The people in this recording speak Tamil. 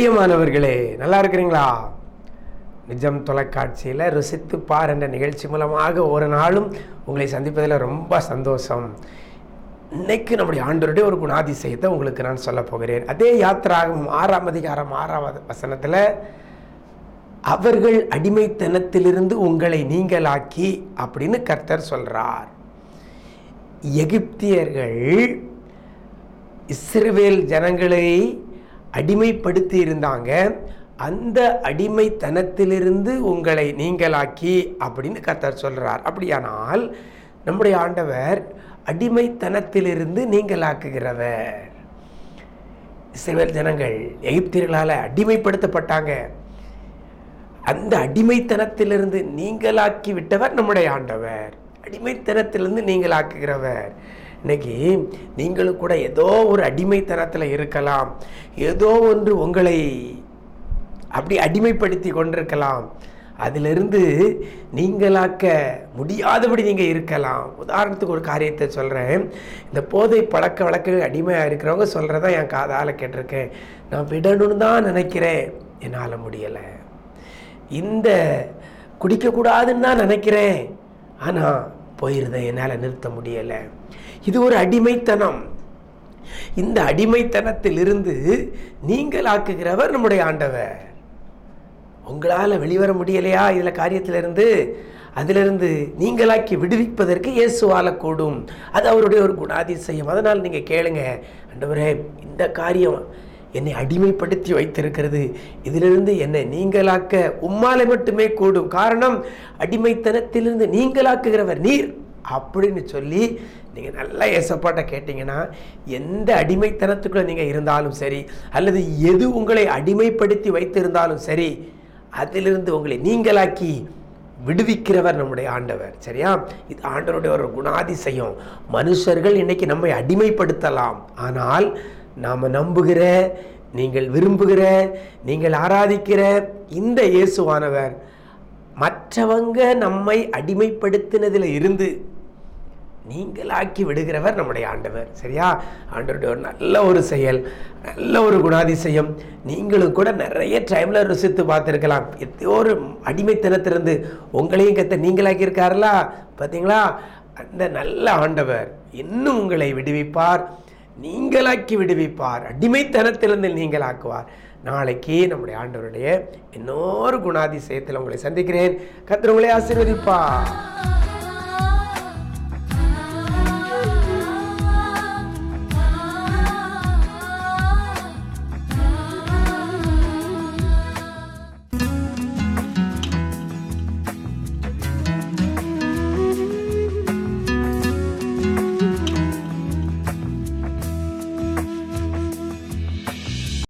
பிரியமானவர்களே நல்லா இருக்கிறீங்களா நிஜம் தொலைக்காட்சியில் ருசித்து பார் என்ற நிகழ்ச்சி மூலமாக ஒரு நாளும் உங்களை சந்திப்பதில் ரொம்ப சந்தோஷம் இன்னைக்கு நம்முடைய ஆண்டவருடைய ஒரு குணாதிசயத்தை உங்களுக்கு நான் சொல்ல போகிறேன் அதே யாத்திராகும் ஆறாம் அதிகாரம் ஆறாவது வசனத்தில் அவர்கள் அடிமைத்தனத்திலிருந்து உங்களை நீங்களாக்கி அப்படின்னு கர்த்தர் சொல்றார் எகிப்தியர்கள் இஸ்ரவேல் ஜனங்களை அடிமைப்படுத்தி இருந்தாங்க அந்த அடிமைத்தனத்திலிருந்து உங்களை நீங்களாக்கி அப்படின்னு கர்த்தர் சொல்றார் அப்படியானால் நம்முடைய ஆண்டவர் அடிமைத்தனத்திலிருந்து நீங்களாக்குகிறவர் இஸ்ரவேல் ஜனங்கள் எகிப்தியர்களால் அடிமைப்படுத்தப்பட்டாங்க அந்த அடிமைத்தனத்திலிருந்து நீங்களாக்கி விட்டவர் நம்முடைய ஆண்டவர் அடிமைத்தனத்திலிருந்து நீங்களாக்குகிறவர் இன்னைக்கு நீங்களும் கூட ஏதோ ஒரு அடிமைத்தனத்தில் இருக்கலாம் ஏதோ ஒன்று உங்களை அப்படி அடிமைப்படுத்தி கொண்டிருக்கலாம் அதிலிருந்து நீங்களாக்க முடியாதபடி நீங்கள் இருக்கலாம் உதாரணத்துக்கு ஒரு காரியத்தை சொல்கிறேன் இந்த போதை பழக்க வழக்கங்கள் அடிமையாக இருக்கிறவங்க சொல்கிறத என் காதால் கேட்டிருக்கேன் நான் விடணும்னு தான் நினைக்கிறேன் என்னால் முடியலை இந்த குடிக்கக்கூடாதுன்னு தான் நினைக்கிறேன் ஆனால் போயிருந்தேன் என்னால் நிறுத்த முடியலை இது ஒரு அடிமைத்தனம் இந்த அடிமைத்தனத்திலிருந்து நீங்கள் ஆக்குகிறவர் நம்முடைய ஆண்டவர் உங்களால் வெளிவர முடியலையா இதில் காரியத்திலிருந்து அதிலிருந்து நீங்களாக்கி விடுவிப்பதற்கு இயேசுவால கூடும் அது அவருடைய ஒரு குணாதிசயம் அதனால் நீங்கள் கேளுங்க ஆண்டவரே இந்த காரியம் என்னை அடிமைப்படுத்தி வைத்திருக்கிறது இதிலிருந்து என்னை நீங்களாக்க உம்மாலை மட்டுமே கூடும் காரணம் அடிமைத்தனத்திலிருந்து நீங்களாக்குகிறவர் நீர் அப்படின்னு சொல்லி நீங்கள் நல்லா ஏசப்பாட்ட கேட்டிங்கன்னா எந்த அடிமைத்தனத்துக்குள்ளே நீங்கள் இருந்தாலும் சரி அல்லது எது உங்களை அடிமைப்படுத்தி வைத்திருந்தாலும் சரி அதிலிருந்து உங்களை நீங்களாக்கி விடுவிக்கிறவர் நம்முடைய ஆண்டவர் சரியா இது ஆண்டவருடைய ஒரு குணாதிசயம் மனுஷர்கள் இன்னைக்கு நம்மை அடிமைப்படுத்தலாம் ஆனால் நாம் நம்புகிற நீங்கள் விரும்புகிற நீங்கள் ஆராதிக்கிற இந்த இயேசுவானவர் மற்றவங்க நம்மை அடிமைப்படுத்தினதில் இருந்து நீங்களாக்கி விடுகிறவர் நம்முடைய ஆண்டவர் சரியா ஆண்டவருடைய ஒரு நல்ல ஒரு செயல் நல்ல ஒரு குணாதிசயம் நீங்களும் கூட நிறைய டைமில் ருசித்து பார்த்துருக்கலாம் எத்தனையோ ஒரு அடிமைத்தனத்திலிருந்து உங்களையும் கத்த நீங்களாக்கி இருக்காருலா பார்த்தீங்களா அந்த நல்ல ஆண்டவர் இன்னும் உங்களை விடுவிப்பார் நீங்களாக்கி விடுவிப்பார் அடிமைத்தனத்திலிருந்து நீங்களாக்குவார் நாளைக்கு நம்முடைய ஆண்டவருடைய இன்னொரு குணாதிசயத்தில் உங்களை சந்திக்கிறேன் கத்திர உங்களை ஆசீர்வதிப்பார்